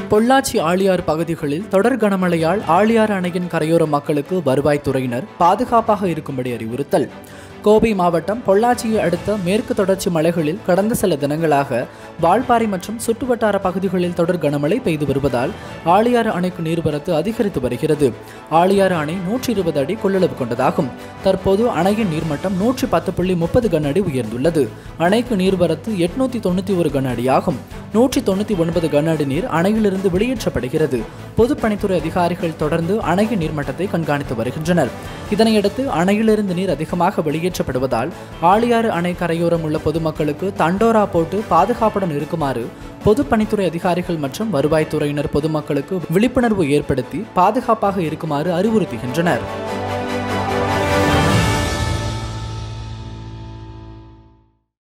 பொள்ளாச்சி ஆழியாறு பகுதிகளில் தொடர் கனமழையால் ஆழியாறு அணையின் கரையோர மக்களுக்கு வருவாய்த்துறையினர் பாதுகாப்பாக இருக்கும்படி அறிவுறுத்தல் கோவை மாவட்டம் பொள்ளாச்சியை அடுத்த மேற்கு தொடர்ச்சி மலைகளில் கடந்த சில தினங்களாக வால்பாறை மற்றும் சுற்றுவட்டார பகுதிகளில் தொடர் கனமழை பெய்து வருவதால் ஆழியாறு அணைக்கு நீர்வரத்து அதிகரித்து வருகிறது ஆழியாறு அணை நூற்றி இருபது அடி கொள்ளளவு கொண்டதாகும் தற்போது அணையின் நீர்மட்டம் நூற்றி பத்து புள்ளி முப்பது கன அடி உயர்ந்துள்ளது அணைக்கு நீர்வரத்து எட்நூத்தி தொண்ணூத்தி ஒரு கன அடியாகும் நூற்றி தொண்ணூத்தி ஒன்பது கன அடி நீர் அணையிலிருந்து வெளியேற்றப்படுகிறது பொதுப்பணித்துறை அதிகாரிகள் தொடர்ந்து அணையின் நீர்மட்டத்தை கண்காணித்து வருகின்றனர் இதனையடுத்து அணையிலிருந்து நீர் அதிகமாக வெளியேற்றப்படுவதால் ஆழியாறு அணை கரையோரம் உள்ள பொதுமக்களுக்கு தண்டோரா போட்டு பாதுகாப்புடன் இருக்குமாறு பொதுப்பணித்துறை அதிகாரிகள் மற்றும் வருவாய்த்துறையினர் பொதுமக்களுக்கு விழிப்புணர்வு ஏற்படுத்தி பாதுகாப்பாக இருக்குமாறு அறிவுறுத்துகின்றனர்